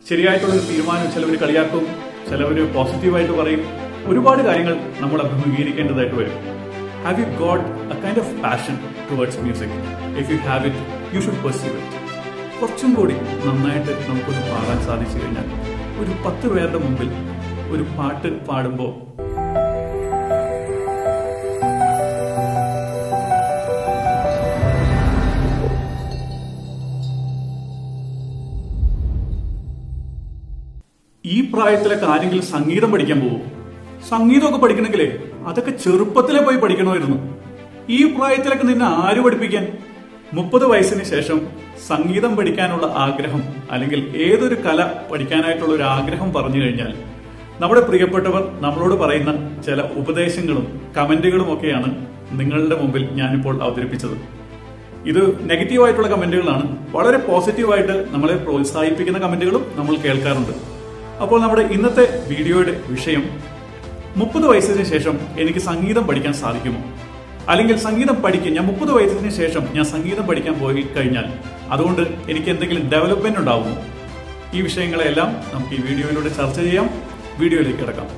ശരിയായിട്ടുള്ള ഒരു തീരുമാനം ചിലവർ കളിയാക്കും ചിലവർ പോസിറ്റീവായിട്ട് പറയും ഒരുപാട് കാര്യങ്ങൾ നമ്മൾ അഭിമുഖീകരിക്കേണ്ടതായിട്ട് വരും have you got a kind of passion towards music if you have it you should perceive it കുറച്ചും കൂടി നന്നായിട്ട് നമുക്കൊന്ന് പാടാൻ സാധിച്ചു കഴിഞ്ഞാൽ ഒരു പത്ത് പേരുടെ മുമ്പിൽ ഒരു പാട്ട് പാടുമ്പോൾ ഈ പ്രായത്തിലൊക്കെ ആരെങ്കിലും സംഗീതം പഠിക്കാൻ പോകും സംഗീതമൊക്കെ പഠിക്കണമെങ്കിലേ അതൊക്കെ ചെറുപ്പത്തിലെ പോയി പഠിക്കണമായിരുന്നു ഈ പ്രായത്തിലൊക്കെ നിന്നെ ആര് പഠിപ്പിക്കാൻ മുപ്പത് വയസ്സിന് ശേഷം സംഗീതം പഠിക്കാനുള്ള ആഗ്രഹം അല്ലെങ്കിൽ ഏതൊരു കല പഠിക്കാനായിട്ടുള്ള ഒരു ആഗ്രഹം പറഞ്ഞു കഴിഞ്ഞാൽ നമ്മുടെ പ്രിയപ്പെട്ടവർ നമ്മളോട് പറയുന്ന ചില ഉപദേശങ്ങളും കമന്റുകളും ഒക്കെയാണ് നിങ്ങളുടെ മുമ്പിൽ ഞാനിപ്പോൾ അവതരിപ്പിച്ചത് ഇത് നെഗറ്റീവായിട്ടുള്ള കമന്റുകളാണ് വളരെ പോസിറ്റീവായിട്ട് നമ്മളെ പ്രോത്സാഹിപ്പിക്കുന്ന കമന്റുകളും നമ്മൾ കേൾക്കാറുണ്ട് അപ്പോൾ നമ്മുടെ ഇന്നത്തെ വീഡിയോയുടെ വിഷയം മുപ്പത് വയസ്സിന് ശേഷം എനിക്ക് സംഗീതം പഠിക്കാൻ സാധിക്കുമോ അല്ലെങ്കിൽ സംഗീതം പഠിക്കാൻ ഞാൻ മുപ്പത് വയസ്സിന് ശേഷം ഞാൻ സംഗീതം പഠിക്കാൻ പോയി കഴിഞ്ഞാൽ അതുകൊണ്ട് എനിക്ക് എന്തെങ്കിലും ഡെവലപ്മെന്റ് ഉണ്ടാവുമോ ഈ വിഷയങ്ങളെല്ലാം നമുക്ക് ഈ വീഡിയോയിലൂടെ ചർച്ച ചെയ്യാം വീഡിയോയിലേക്ക് കിടക്കാം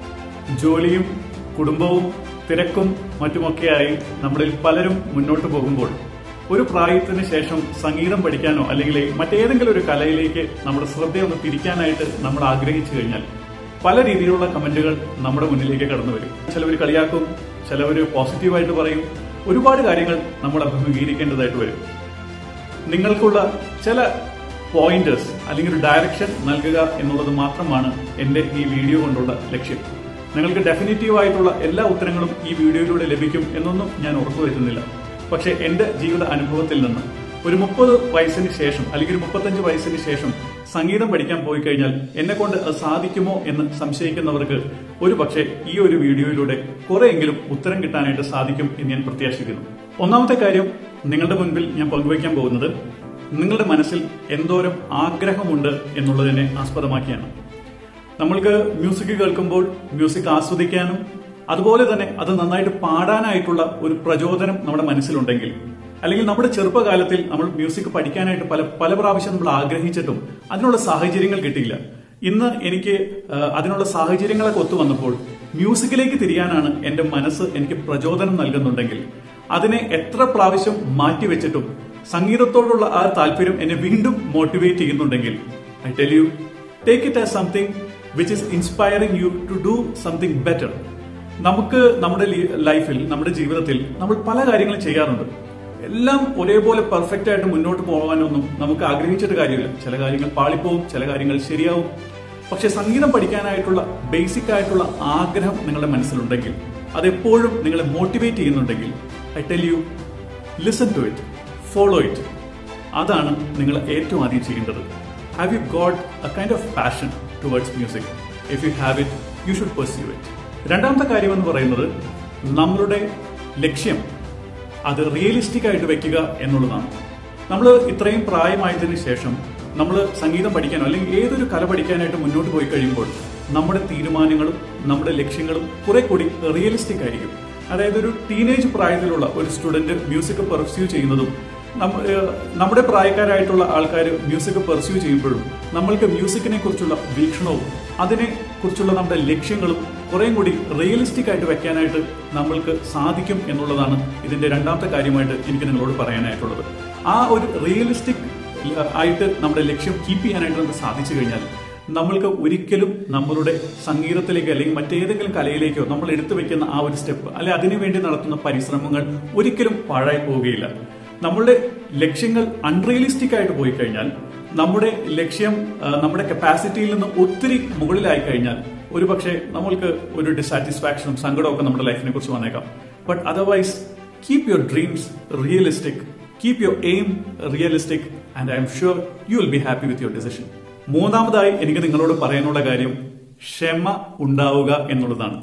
ജോലിയും കുടുംബവും തിരക്കും മറ്റുമൊക്കെയായി നമ്മളിൽ പലരും മുന്നോട്ട് പോകുമ്പോൾ ഒരു പ്രായത്തിന് ശേഷം സംഗീതം പഠിക്കാനോ അല്ലെങ്കിൽ മറ്റേതെങ്കിലും ഒരു കലയിലേക്ക് നമ്മുടെ ശ്രദ്ധയൊന്ന് തിരിക്കാനായിട്ട് നമ്മൾ ആഗ്രഹിച്ചു കഴിഞ്ഞാൽ പല രീതിയിലുള്ള കമന്റുകൾ നമ്മുടെ മുന്നിലേക്ക് കടന്നു വരും ചിലവർ കളിയാക്കും ചിലവർ പോസിറ്റീവായിട്ട് പറയും ഒരുപാട് കാര്യങ്ങൾ നമ്മൾ അഭിമുഖീകരിക്കേണ്ടതായിട്ട് വരും നിങ്ങൾക്കുള്ള ചില പോയിന്റേഴ്സ് അല്ലെങ്കിൽ ഒരു ഡയറക്ഷൻ നൽകുക എന്നുള്ളത് മാത്രമാണ് എന്റെ ഈ വീഡിയോ കൊണ്ടുള്ള ലക്ഷ്യം നിങ്ങൾക്ക് ഡെഫിനറ്റീവ് ആയിട്ടുള്ള എല്ലാ ഉത്തരങ്ങളും ഈ വീഡിയോയിലൂടെ ലഭിക്കും എന്നൊന്നും ഞാൻ ഉറപ്പുവരുത്തുന്നില്ല പക്ഷെ എന്റെ ജീവിത അനുഭവത്തിൽ നിന്ന് ഒരു മുപ്പത് വയസ്സിന് ശേഷം അല്ലെങ്കിൽ ഒരു മുപ്പത്തഞ്ച് വയസ്സിന് ശേഷം സംഗീതം പഠിക്കാൻ പോയി കഴിഞ്ഞാൽ എന്നെ കൊണ്ട് അത് സാധിക്കുമോ എന്ന് സംശയിക്കുന്നവർക്ക് ഒരു പക്ഷേ ഈ ഒരു വീഡിയോയിലൂടെ കുറെയെങ്കിലും ഉത്തരം കിട്ടാനായിട്ട് സാധിക്കും എന്ന് ഞാൻ പ്രത്യാശിക്കുന്നു ഒന്നാമത്തെ കാര്യം നിങ്ങളുടെ മുൻപിൽ ഞാൻ പങ്കുവയ്ക്കാൻ പോകുന്നത് നിങ്ങളുടെ മനസ്സിൽ എന്തോരം ആഗ്രഹമുണ്ട് എന്നുള്ളതിനെ ആസ്പദമാക്കിയാണ് നമ്മൾക്ക് മ്യൂസിക് കേൾക്കുമ്പോൾ മ്യൂസിക് ആസ്വദിക്കാനും അതുപോലെ തന്നെ അത് നന്നായിട്ട് പാടാനായിട്ടുള്ള ഒരു പ്രചോദനം നമ്മുടെ മനസ്സിലുണ്ടെങ്കിൽ അല്ലെങ്കിൽ നമ്മുടെ ചെറുപ്പകാലത്തിൽ നമ്മൾ മ്യൂസിക് പഠിക്കാനായിട്ട് പല പല പ്രാവശ്യം നമ്മൾ ആഗ്രഹിച്ചിട്ടും അതിനുള്ള സാഹചര്യങ്ങൾ കിട്ടിയില്ല ഇന്ന് എനിക്ക് ആ, അതിനുള്ള സാഹചര്യങ്ങളൊക്കെ ഒത്തു വന്നപ്പോൾ മ്യൂസിക്കിലേക്ക് തിരിയാനാണ് എന്റെ മനസ്സ് എനിക്ക് പ്രചോദനം നൽകുന്നുണ്ടെങ്കിൽ അതിനെ എത്ര പ്രാവശ്യം മാറ്റിവെച്ചിട്ടും സംഗീതത്തോടുള്ള ആ താല്പര്യം എന്നെ വീണ്ടും മോട്ടിവേറ്റ് ചെയ്യുന്നുണ്ടെങ്കിൽ I tell you take it as something which is inspiring you to do something better നമുക്ക് നമ്മുടെ ലി- ലൈഫിൽ നമ്മുടെ ജീവിതത്തിൽ നമ്മൾ പല കാര്യങ്ങളും ചെയ്യാറുണ്ട് എല്ലാം ഒരേപോലെ പെർഫെക്റ്റ് ആയിട്ട് മുന്നോട്ട് പോകാനൊന്നും നമുക്ക് ആഗ്രഹിച്ചിട്ട് കാര്യമില്ല ചില കാര്യങ്ങൾ പാളിപ്പോവും ചില കാര്യങ്ങൾ ശരിയാവും പക്ഷെ സംഗീതം പഠിക്കാനായിട്ടുള്ള ബേസിക് ആയിട്ടുള്ള ആഗ്രഹം നിങ്ങളുടെ മനസ്സിലുണ്ടെങ്കിൽ അതെപ്പോഴും നിങ്ങളെ മോട്ടിവേറ്റ് ചെയ്യുന്നുണ്ടെങ്കിൽ I tell you listen to it follow it അതാണ് നിങ്ങൾ ഏറ്റവും ആദ്യം ചെയ്യേണ്ടത് have you got a kind of passion towards music if you have it you should pursue it രണ്ടാമത്തെ കാര്യം എന്ന് പറയുന്നത് നമ്മളുടെ ലക്ഷ്യം അത് റിയലിസ്റ്റിക് ആയിട്ട് വെക്കുക എന്നുള്ളതാണ് നമ്മൾ ഇത്രയും പ്രായമായതിനു ശേഷം നമ്മൾ സംഗീതം പഠിക്കാനോ അല്ലെങ്കിൽ ഏതൊരു കല പഠിക്കാനായിട്ട് മുന്നോട്ട് പോയി കഴിയുമ്പോൾ നമ്മുടെ തീരുമാനങ്ങളും നമ്മുടെ ലക്ഷ്യങ്ങളും കുറെ കൂടി റിയലിസ്റ്റിക് ആയിരിക്കും അതായത് ഒരു ടീനേജ് പ്രായത്തിലുള്ള ഒരു സ്റ്റുഡന്റ് മ്യൂസിക് പെർസ്യൂ ചെയ്യുന്നതും നമ്മ- ഏഹ് നമ്മുടെ പ്രായക്കാരായിട്ടുള്ള ആൾക്കാർ മ്യൂസിക് പെർസ്യൂ ചെയ്യുമ്പോഴും നമ്മൾക്ക് മ്യൂസിക്കിനെ കുറിച്ചുള്ള വീക്ഷണവും അതിനെ കുറിച്ചുള്ള നമ്മുടെ ലക്ഷ്യങ്ങളും കുറേയും കൂടി റിയലിസ്റ്റിക് ആയിട്ട് വെക്കാനായിട്ട് നമ്മൾക്ക് സാധിക്കും എന്നുള്ളതാണ് ഇതിന്റെ രണ്ടാമത്തെ കാര്യമായിട്ട് എനിക്ക് നിങ്ങളോട് പറയാനായിട്ടുള്ളത് ആ ഒരു റിയലിസ്റ്റിക് ആയിട്ട് നമ്മുടെ ലക്ഷ്യം കീപ്പ് ചെയ്യാനായിട്ട് നമുക്ക് സാധിച്ചു കഴിഞ്ഞാൽ നമ്മൾക്ക് ഒരിക്കലും നമ്മളുടെ സംഗീതത്തിലേക്ക് അല്ലെങ്കിൽ മറ്റേതെങ്കിലും കലയിലേക്കോ നമ്മൾ എടുത്തു വെക്കുന്ന ആ ഒരു സ്റ്റെപ്പ് അല്ലെ അതിനുവേണ്ടി നടത്തുന്ന പരിശ്രമങ്ങൾ ഒരിക്കലും പാഴായി പോവുകയില്ല നമ്മളുടെ ലക്ഷ്യങ്ങൾ അൺറിയലിസ്റ്റിക് ആയിട്ട് പോയി കഴിഞ്ഞാൽ നമ്മുടെ ലക്ഷ്യം ആ, നമ്മുടെ കപ്പാസിറ്റിയിൽ നിന്ന് ഒത്തിരി മുകളിലായി കഴിഞ്ഞാൽ ഒരു പക്ഷേ നമ്മൾക്ക് ഒരു ഡിസാറ്റിസ്ഫാക്ഷനും സങ്കടമൊക്കെ നമ്മുടെ ലൈഫിനെ കുറിച്ച് വന്നേക്കാം but otherwise keep your dreams realistic keep your aim realistic and I'm sure you will be happy with your decision മൂന്നാമതായി എനിക്ക് നിങ്ങളോട് പറയാനുള്ള കാര്യം ക്ഷമ ഉണ്ടാവുക എന്നുള്ളതാണ്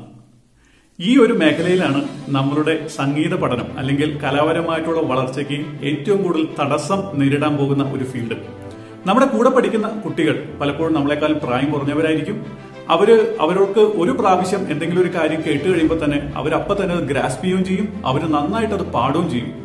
ഈ ഒരു മേഖലയിലാണ് നമ്മളുടെ സംഗീത പഠനം അല്ലെങ്കിൽ കലാപരമായിട്ടുള്ള വളർച്ചയ്ക്ക് ഏറ്റവും കൂടുതൽ തടസ്സം നേരിടാൻ പോകുന്ന ഒരു ഫീൽഡ് നമ്മുടെ കൂടെ പഠിക്കുന്ന കുട്ടികൾ പലപ്പോഴും നമ്മളെക്കാൾ പ്രായം കുറഞ്ഞവരായിരിക്കും അവര് അവർക്ക് ഒരു പ്രാവശ്യം എന്തെങ്കിലും ഒരു കാര്യം കേട്ട് കഴിയുമ്പോൾ തന്നെ അവരപ്പം തന്നെ അത് ഗ്രാസ്പ് ചെയ്യുകയും ചെയ്യും അവർ നന്നായിട്ട് അത് പാടുകയും ചെയ്യും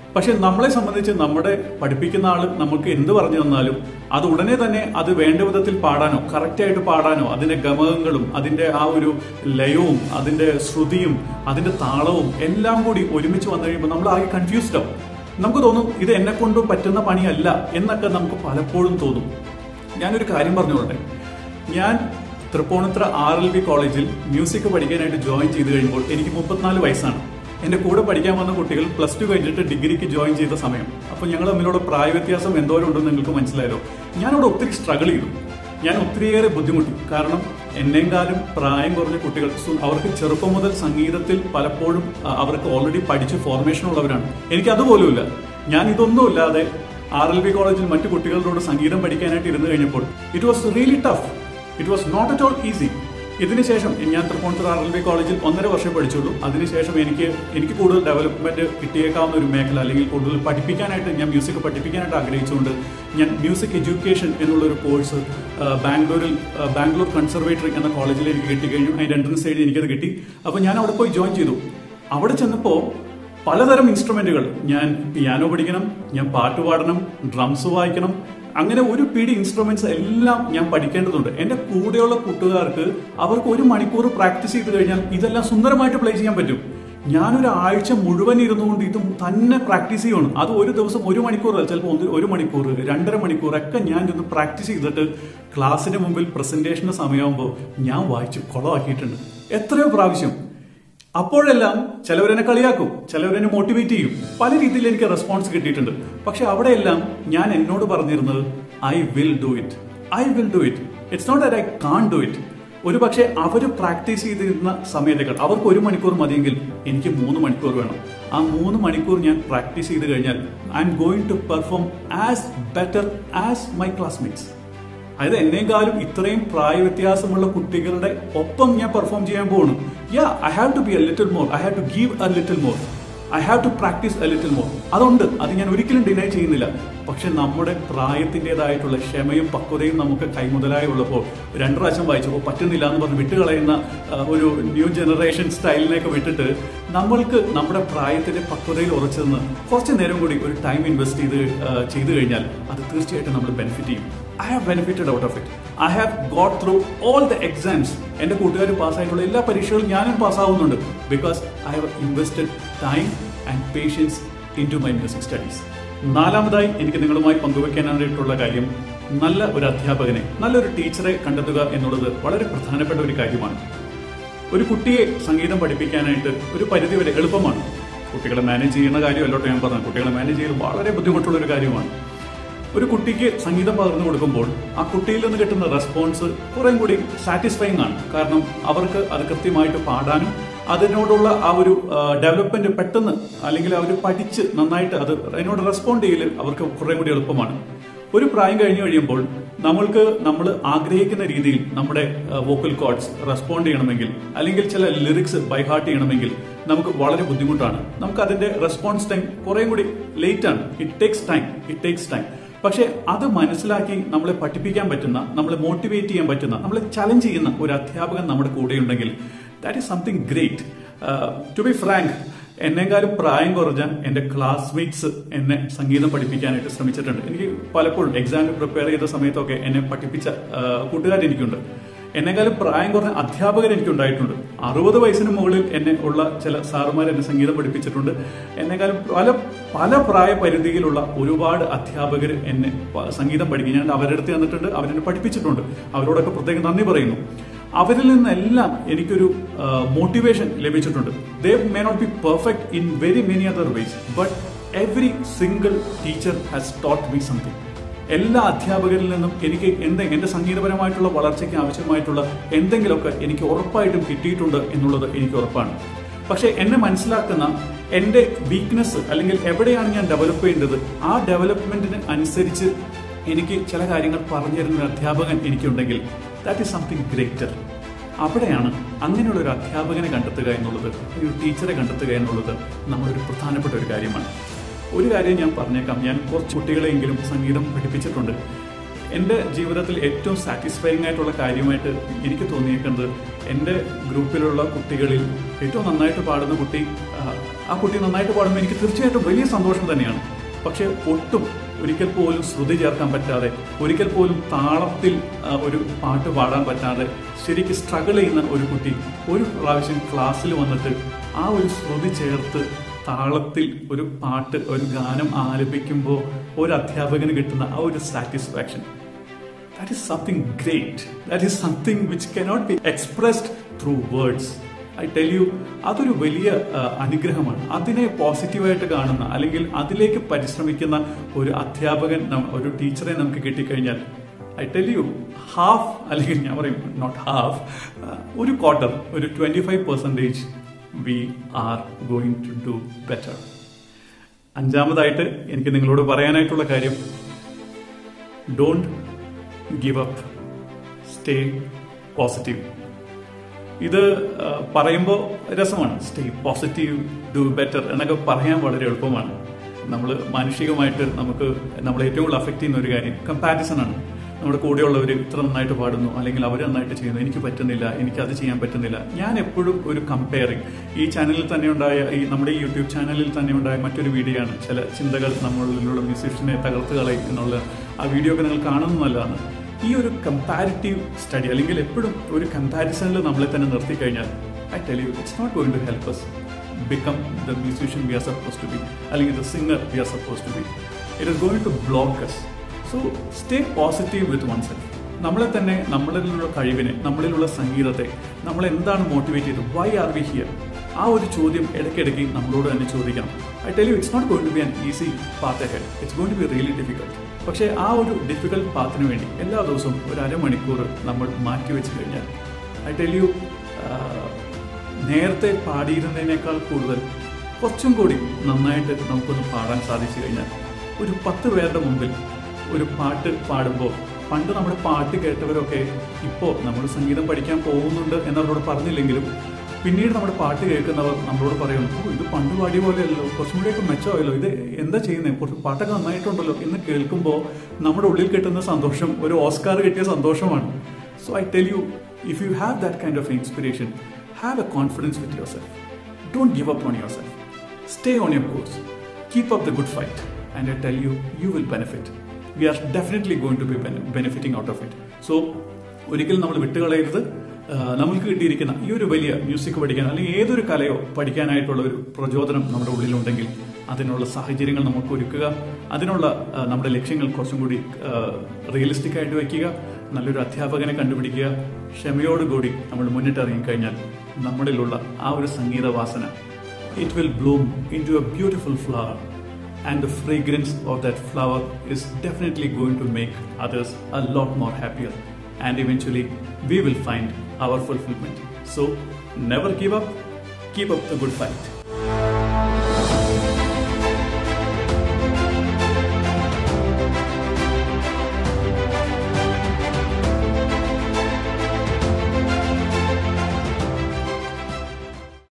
പക്ഷെ നമ്മളെ സംബന്ധിച്ച് നമ്മുടെ പഠിപ്പിക്കുന്ന ആള് നമുക്ക് എന്ത് പറഞ്ഞു തന്നാലും അത് ഉടനെ തന്നെ അത് വേണ്ട വിധത്തിൽ പാടാനോ കറക്റ്റ് ആയിട്ട് പാടാനോ അതിന്റെ ഗമകങ്ങളും അതിന്റെ ആ ഒരു ലയവും അതിന്റെ ശ്രുതിയും അതിന്റെ താളവും എല്ലാം കൂടി ഒരുമിച്ച് വന്നു കഴിയുമ്പോൾ നമ്മൾ ആകെ കൺഫ്യൂസ്ഡ് ആവും നമുക്ക് തോന്നും ഇത് എന്നെ കൊണ്ട് പറ്റുന്ന പണിയല്ല എന്നൊക്കെ നമുക്ക് പലപ്പോഴും തോന്നും ഞാനൊരു കാര്യം പറഞ്ഞോട്ടെ ഞാൻ തൃപ്പൂണിത്ര ആർ എൽ ബി കോളേജിൽ മ്യൂസിക് പഠിക്കാനായിട്ട് ജോയിൻ ചെയ്ത് കഴിയുമ്പോൾ എനിക്ക് മുപ്പത്തിനാല് വയസ്സാണ് എന്റെ കൂടെ പഠിക്കാൻ വന്ന കുട്ടികൾ പ്ലസ് ടു കഴിഞ്ഞിട്ട് ഡിഗ്രിക്ക് ജോയിൻ ചെയ്ത സമയം അപ്പൊ ഞങ്ങൾ തമ്മിലുള്ള പ്രായ വ്യത്യാസം എന്തോരം ഉണ്ടെന്ന് നിങ്ങൾക്ക് മനസ്സിലായല്ലോ ഞാനവിടെ ഒത്തിരി സ്ട്രഗിൾ ചെയ്തു ഞാൻ ഒത്തിരിയേറെ ബുദ്ധിമുട്ടി കാരണം എന്നേക്കാളും പ്രായം കുറഞ്ഞ കുട്ടികൾ സു- അവർക്ക് ചെറുപ്പം മുതൽ സംഗീതത്തിൽ പലപ്പോഴും അ, അവർക്ക് ഓൾറെഡി പഠിച്ച് ഫോർമേഷൻ ഉള്ളവരാണ് എനിക്ക് അതുപോലുമില്ല ഞാൻ ഇതൊന്നുമില്ലാതെ ആർ എൽ ബി കോളേജിൽ മറ്റു കുട്ടികളോട് സംഗീതം പഠിക്കാനായിട്ട് ഇരുന്ന് കഴിഞ്ഞപ്പോൾ it was really tough it was not at all easy ഇതിനുശേഷം ഞാൻ തൃപ്പൂണിത്തുറ ആർ എൽ ബി കോളേജിൽ ഒന്നര വർഷം പഠിച്ചുള്ളൂ അതിനുശേഷം എനിക്ക് എനിക്ക് കൂടുതൽ ഡെവലപ്മെന്റ് കിട്ടിയേക്കാവുന്ന ഒരു മേഖല അല്ലെങ്കിൽ കൂടുതൽ പഠിപ്പിക്കാനായിട്ട് ഞാൻ മ്യൂസിക് പഠിപ്പിക്കാനായിട്ട് ആഗ്രഹിച്ചുകൊണ്ട് ഞാൻ മ്യൂസിക് എഡ്യൂക്കേഷൻ എന്നുള്ള ഒരു കോഴ്സ് ബാംഗ്ലൂരിൽ ആ, ബാംഗ്ലൂർ കൺസർവേറ്ററി എന്ന കോളേജിൽ എനിക്ക് കിട്ടിക്കഴിഞ്ഞു അതിന്റെ എൻട്രൻസ് എഴുതി എനിക്കത് കിട്ടി അപ്പോൾ ഞാൻ അവിടെ പോയി ജോയിൻ ചെയ്തു അവിടെ ചെന്നപ്പോൾ പലതരം ഇൻസ്ട്രുമെന്റുകൾ ഞാൻ പിയാനോ പഠിക്കണം ഞാൻ പാട്ട് പാടണം ഡ്രംസ് വായിക്കണം അങ്ങനെ ഒരു പിടി ഇൻസ്ട്രുമെന്റ്സ് എല്ലാം ഞാൻ പഠിക്കേണ്ടതുണ്ട് എന്റെ കൂടെയുള്ള കൂട്ടുകാർക്ക് അവർക്ക് ഒരു മണിക്കൂർ പ്രാക്ടീസ് ചെയ്ത് കഴിഞ്ഞാൽ ഇതെല്ലാം സുന്ദരമായിട്ട് പ്ലേ ചെയ്യാൻ പറ്റും ഞാനൊരു ആഴ്ച മുഴുവൻ ഇരുന്നുകൊണ്ട് ഇത് തന്നെ പ്രാക്ടീസ് ചെയ്യണം അത് ഒരു ദിവസം ഒരു മണിക്കൂർ ചിലപ്പോൾ ഒന്ന് ഒരു മണിക്കൂർ രണ്ടര മണിക്കൂർ ഒക്കെ ഞാൻ ഇന്ന് പ്രാക്ടീസ് ചെയ്തിട്ട് ക്ലാസ്സിന് മുമ്പിൽ പ്രസന്റേഷന്റെ സമയമാകുമ്പോൾ ഞാൻ വായിച്ച് കുളമാക്കിയിട്ടുണ്ട് എത്രയോ പ്രാവശ്യം അപ്പോഴെല്ലാം ചിലവരെന്നെ കളിയാക്കും ചിലവരെന്നെ മോട്ടിവേറ്റ് ചെയ്യും പല രീതിയിൽ എനിക്ക് റെസ്പോൺസ് കിട്ടിയിട്ടുണ്ട് പക്ഷെ അവിടെയെല്ലാം ഞാൻ എന്നോട് പറഞ്ഞിരുന്നത് I will do it I will do it it's not that I can't do it ഒരു പക്ഷേ അവർ പ്രാക്ടീസ് ചെയ്തിരുന്ന സമയത്തേക്കാൾ അവർക്ക് ഒരു മണിക്കൂർ മതിയെങ്കിൽ എനിക്ക് മൂന്ന് മണിക്കൂർ വേണം ആ മൂന്ന് മണിക്കൂർ ഞാൻ പ്രാക്ടീസ് ചെയ്ത് കഴിഞ്ഞാൽ I'm going to perform as better as my classmates അതായത് എന്നേക്കാളും ഇത്രയും പ്രായ വ്യത്യാസമുള്ള കുട്ടികളുടെ ഒപ്പം ഞാൻ പെർഫോം ചെയ്യാൻ പോകുന്നു yeah I have to be a little more I have to give a little more I have to practise a little more അതുണ്ട് അത് ഞാൻ ഒരിക്കലും ഡിനൈ ചെയ്യുന്നില്ല പക്ഷെ നമ്മുടെ പ്രായത്തിൻ്റെതായിട്ടുള്ള ക്ഷമയും പക്വതയും നമുക്ക് കൈമുതലായി ഉള്ളപ്പോൾ രണ്ടു പ്രാവശ്യം വായിച്ചപ്പോൾ പറ്റുന്നില്ല എന്ന് പറഞ്ഞ് വിട്ടുകളയുന്ന ആ, ഒരു ന്യൂ ജനറേഷൻ സ്റ്റൈലിനെയൊക്കെ വിട്ടിട്ട് നമ്മൾക്ക് നമ്മുടെ പ്രായത്തിന്റെ പക്വതയിൽ ഉറച്ചു നിന്ന് കുറച്ച് നേരം കൂടി ഒരു ടൈം ഇൻവെസ്റ്റ് ചെയ്ത് ആ, ചെയ്തു കഴിഞ്ഞാൽ അത് തീർച്ചയായിട്ടും നമ്മൾ ബെനിഫിറ്റ് ചെയ്യും I have benefited out of it I have got through all the exams എന്റെ കൂട്ടുകാർ പാസ്സായിട്ടുള്ള എല്ലാ പരീക്ഷകളും ഞാനും പാസ്സാവുന്നുണ്ട് because I have invested time and patience in to my music studies നാലാമതായി എനിക്ക് നിങ്ങളുമായി പങ്കുവെക്കാനായിട്ടുള്ള കാര്യം നല്ല ഒരു അധ്യാപകനെ നല്ലൊരു ടീച്ചറെ കണ്ടെത്തുക എന്നുള്ളത് വളരെ പ്രധാനപ്പെട്ട ഒരു കാര്യമാണ് ഒരു കുട്ടിയെ സംഗീതം പഠിപ്പിക്കാനായിട്ട് ഒരു പരിധിവരെ എളുപ്പമാണ് കുട്ടികളെ മാനേജ് ചെയ്യുന്ന കാര്യമല്ലോട്ടോ ഞാൻ പറഞ്ഞു കുട്ടികളെ മാനേജ് ചെയ്യൽ വളരെ ബുദ്ധിമുട്ടുള്ള ഒരു കാര്യമാണ് ഒരു കുട്ടിക്ക് സംഗീതം പകർന്നു കൊടുക്കുമ്പോൾ ആ കുട്ടിയിൽ നിന്ന് കിട്ടുന്ന റെസ്പോൺസ് കുറേ കൂടി സാറ്റിസ്ഫൈങ് ആണ് കാരണം അവർക്ക് അത് കൃത്യമായിട്ട് പാടാനും അതിനോടുള്ള ആ ഒരു ഡെവലപ്മെന്റ് പെട്ടെന്ന് അല്ലെങ്കിൽ അവർ പഠിച്ച് നന്നായിട്ട് അത് അതിനോട് റെസ്പോണ്ട് ചെയ്യൽ അവർക്ക് കുറേ കൂടി എളുപ്പമാണ് ഒരു പ്രായം കഴിഞ്ഞു കഴിയുമ്പോൾ നമ്മൾക്ക് നമ്മൾ ആഗ്രഹിക്കുന്ന രീതിയിൽ നമ്മുടെ വോക്കൽ കോഡ്സ് റെസ്പോണ്ട് ചെയ്യണമെങ്കിൽ അല്ലെങ്കിൽ ചില ലിറിക്സ് ബൈഹാർട്ട് ചെയ്യണമെങ്കിൽ നമുക്ക് വളരെ ബുദ്ധിമുട്ടാണ് നമുക്ക് അതിന്റെ റെസ്പോൺസ് ടൈം കുറേ കൂടി ലേറ്റ് ആണ് it takes time it takes time പക്ഷെ അത് മനസ്സിലാക്കി നമ്മളെ പഠിപ്പിക്കാൻ പറ്റുന്ന നമ്മളെ മോട്ടിവേറ്റ് ചെയ്യാൻ പറ്റുന്ന നമ്മളെ ചലഞ്ച് ചെയ്യുന്ന ഒരു അധ്യാപകൻ നമ്മുടെ കൂടെയുണ്ടെങ്കിൽ that is something great to be frank എന്നെക്കാളും പ്രായം കുറഞ്ഞ എന്റെ ക്ലാസ്മേറ്റ്സ് എന്നെ സംഗീതം പഠിപ്പിക്കാനായിട്ട് ശ്രമിച്ചിട്ടുണ്ട് എനിക്ക് പലപ്പോഴും എക്സാമിന് പ്രിപ്പയർ ചെയ്ത സമയത്തൊക്കെ എന്നെ പഠിപ്പിച്ച കൂട്ടുകാർ എനിക്കുണ്ട് എന്നെക്കാളും പ്രായം കുറഞ്ഞ അധ്യാപകർ എനിക്കുണ്ടായിട്ടുണ്ട് അറുപത് വയസ്സിന് മുകളിൽ എന്നെ ഉള്ള ചില സാറുമാർ എന്നെ സംഗീതം പഠിപ്പിച്ചിട്ടുണ്ട് എന്നെക്കാളും പല പല പ്രായ പരിധിയിലുള്ള ഒരുപാട് അധ്യാപകർ എന്നെ പ- സംഗീതം പഠിക്കും ഞാൻ അവരുടെ അടുത്ത് തന്നിട്ടുണ്ട് അവരെന്നെ പഠിപ്പിച്ചിട്ടുണ്ട് അവരോടൊക്കെ പ്രത്യേകം നന്ദി പറയുന്നു അവരിൽ നിന്നെല്ലാം എനിക്കൊരു മോട്ടിവേഷൻ ലഭിച്ചിട്ടുണ്ട് they may not be perfect in very many other ways but every single teacher has taught me something എല്ലാ അധ്യാപകരിൽ നിന്നും എനിക്ക് എന്തെ എന്റെ സംഗീതപരമായിട്ടുള്ള വളർച്ചയ്ക്ക് ആവശ്യമായിട്ടുള്ള എന്തെങ്കിലുമൊക്കെ എനിക്ക് ഉറപ്പായിട്ടും കിട്ടിയിട്ടുണ്ട് എന്നുള്ളത് എനിക്ക് ഉറപ്പാണ് പക്ഷെ എന്നെ മനസ്സിലാക്കുന്ന എന്റെ വീക്ക്നെസ് അല്ലെങ്കിൽ എവിടെയാണ് ഞാൻ ഡെവലപ്പ് ചെയ്യേണ്ടത് ആ ഡെവലപ്മെന്റിന് അനുസരിച്ച് എനിക്ക് ചില കാര്യങ്ങൾ പറഞ്ഞു തരുന്ന ഒരു അധ്യാപകൻ എനിക്കുണ്ടെങ്കിൽ ദാറ്റ് ഈസ് സംതിങ് ഗ്രേറ്റർ അവിടെയാണ് അങ്ങനെയുള്ള ഒരു അധ്യാപകനെ കണ്ടെത്തുക എന്നുള്ളത് ഒരു ടീച്ചറെ കണ്ടെത്തുക എന്നുള്ളത് നമ്മളൊരു പ്രധാനപ്പെട്ട ഒരു കാര്യമാണ് ഒരു കാര്യം ഞാൻ പറഞ്ഞേക്കാം ഞാൻ കുറച്ച് കുട്ടികളെങ്കിലും സംഗീതം പഠിപ്പിച്ചിട്ടുണ്ട് എൻ്റെ ജീവിതത്തിൽ ഏറ്റവും സാറ്റിസ്ഫൈങ് ആയിട്ടുള്ള കാര്യമായിട്ട് എനിക്ക് തോന്നിയേക്കുന്നത് എൻ്റെ ഗ്രൂപ്പിലുള്ള കുട്ടികളിൽ ഏറ്റവും നന്നായിട്ട് പാടുന്ന കുട്ടി ആ, ആ കുട്ടി നന്നായിട്ട് പാടുമ്പോൾ എനിക്ക് തീർച്ചയായിട്ടും വലിയ സന്തോഷം തന്നെയാണ് പക്ഷെ ഒട്ടും ഒരിക്കൽ പോലും ശ്രുതി ചേർക്കാൻ പറ്റാതെ ഒരിക്കൽ പോലും താളത്തിൽ ആ, ഒരു പാട്ട് പാടാൻ പറ്റാതെ ശരിക്കും സ്ട്രഗിൾ ചെയ്യുന്ന ഒരു കുട്ടി ഒരു പ്രാവശ്യം ക്ലാസ്സിൽ വന്നിട്ട് ആ ഒരു ശ്രുതി ചേർത്ത് താളത്തിൽ ഒരു പാട്ട് ഒരു ഗാനം ആലപിക്കുമ്പോൾ ഒരു അധ്യാപകന് കിട്ടുന്ന ആ ഒരു satisfaction that is something great. That is something which cannot be expressed through words. I tell you അതൊരു വലിയ ആ, അനുഗ്രഹമാണ് അതിനെ പോസിറ്റീവായിട്ട് കാണുന്ന അല്ലെങ്കിൽ അതിലേക്ക് പരിശ്രമിക്കുന്ന ഒരു അധ്യാപകൻ നം- ഒരു ടീച്ചറെ നമുക്ക് കിട്ടിക്കഴിഞ്ഞാൽ ഐ ടെൽ യു ഹാഫ് അല്ലെങ്കിൽ ഞാൻ പറയും നോട്ട് ഹാഫ് ഒരു ക്വാർട്ടർ ഒരു twenty five percentage we are going to do better അഞ്ചാമതായിട്ട് എനിക്ക് നിങ്ങളോട് പറയാനായിട്ടുള്ള കാര്യം don't give up stay positive ഇത് പറയുമ്പോൾ രസമാണ് സ്റ്റേ പോസിറ്റീവ് ഡു ബെറ്റർ എന്നൊക്കെ പറയാൻ വളരെ എളുപ്പമാണ് നമ്മൾ മാനുഷികമായിട്ട് നമുക്ക് നമ്മളെ ഏറ്റവും കൂടുതൽ അഫക്റ്റ് ചെയ്യുന്ന ഒരു കാര്യം കമ്പാരിസൺ ആണ് നമ്മുടെ കൂടെയുള്ളവർ ഇത്ര നന്നായിട്ട് പാടുന്നു അല്ലെങ്കിൽ അവർ നന്നായിട്ട് ചെയ്യുന്നു എനിക്ക് പറ്റുന്നില്ല എനിക്ക് അത് ചെയ്യാൻ പറ്റുന്നില്ല ഞാൻ എപ്പോഴും ഒരു കമ്പയറിങ് ഈ ചാനലിൽ തന്നെ ഉണ്ടായ ഈ നമ്മുടെ ഈ യൂട്യൂബ് ചാനലിൽ തന്നെ ഉണ്ടായ മറ്റൊരു വീഡിയോ ആണ് ചില ചിന്തകൾ നമ്മളിലുള്ള മ്യൂസീഷ്യനെ തകർത്ത് കളയും എന്നുള്ള ആ വീഡിയോ ഒക്കെ നിങ്ങൾ കാണുന്നത് നല്ലതാണ് ഈ ഒരു കമ്പാരിറ്റീവ് സ്റ്റഡി അല്ലെങ്കിൽ എപ്പോഴും ഒരു കമ്പാരിസണിൽ നമ്മളെ തന്നെ നിർത്തി കഴിഞ്ഞാൽ I tell you it's not going to help us become the musician we are supposed to be അല്ലെങ്കിൽ the singer we are supposed to be it is going to block us so stay positive with oneself നമ്മളെ തന്നെ നമ്മളിലുള്ള കഴിവിനെ നമ്മളിലുള്ള സംഗീതത്തെ നമ്മൾ എന്താണ് motivate ചെയ്തത് വൈ ആർ വി ഹിയർ ആ ഒരു ചോദ്യം ഇടയ്ക്കിടയ്ക്ക് നമ്മളോട് തന്നെ ചോദിക്കണം I tell you it's not going to be an easy path head it's going to be really difficult പക്ഷേ ആ ഒരു ഡിഫിക്കൽട്ട് പാത്തിന് വേണ്ടി എല്ലാ ദിവസവും ഒരു അരമണിക്കൂർ നമ്മൾ മാറ്റി വെച്ച് കഴിഞ്ഞാൽ ഐ ടെൽ യു നേരത്തെ പാടിയിരുന്നതിനേക്കാൾ കൂടുതൽ കുറച്ചും കൂടി നന്നായിട്ട് നമുക്കൊന്ന് പാടാൻ സാധിച്ചു കഴിഞ്ഞാൽ ഒരു പത്ത് പേരുടെ മുമ്പിൽ ഒരു പാട്ട് പാടുമ്പോൾ പണ്ട് നമ്മുടെ പാട്ട് കേട്ടവരൊക്കെ ഇപ്പോൾ നമ്മൾ സംഗീതം പഠിക്കാൻ പോകുന്നുണ്ട് എന്നവരോട് പറഞ്ഞില്ലെങ്കിലും പിന്നീട് നമ്മുടെ പാട്ട് കേൾക്കുന്നവർ നമ്മളോട് പറയും ഓ ഇത് പണ്ട് പാടിയ പോലെയല്ലോ കുറച്ചും കൂടിയൊക്കെ മെച്ചമായല്ലോ ഇത് എന്താ ചെയ്യുന്നത് കുറച്ച് പാട്ടൊക്കെ നന്നായിട്ടുണ്ടല്ലോ എന്ന് കേൾക്കുമ്പോൾ നമ്മുടെ ഉള്ളിൽ കിട്ടുന്ന സന്തോഷം ഒരു ഓസ്കാർ കിട്ടിയ സന്തോഷമാണ് so I tell you if you have that kind of inspiration have a confidence with your self don't give up on your self stay on your course keep up the good fight and I tell you you will benefit we are definitely going to be benefiting out of it so ഒരിക്കലും നമ്മൾ വിട്ടുകളയരുത് ആ, നമ്മൾക്ക് കിട്ടിയിരിക്കുന്ന ഈ ഒരു വലിയ music പഠിക്കാൻ അല്ലെങ്കിൽ ഏതൊരു കലയോ പഠിക്കാനായിട്ടുള്ള ഒരു പ്രചോദനം നമ്മുടെ ഉള്ളിലുണ്ടെങ്കിൽ അതിനുള്ള സാഹചര്യങ്ങൾ നമുക്ക് ഒരുക്കുക അതിനുള്ള ആ, നമ്മുടെ ലക്ഷ്യങ്ങൾ കുറച്ചും കൂടി റിയലിസ്റ്റിക് ആയിട്ട് വയ്ക്കുക നല്ലൊരു അധ്യാപകനെ കണ്ടുപിടിക്കുക ക്ഷമയോടുകൂടി നമ്മൾ മുന്നിട്ടിറങ്ങി കഴിഞ്ഞാൽ നമ്മളിലുള്ള ആ ഒരു സംഗീത വാസന it will bloom in to a beautiful flower and the fragrance of that flower is definitely going to make others a lot more happier and eventually we will find our fulfillment so never give up keep up the good fight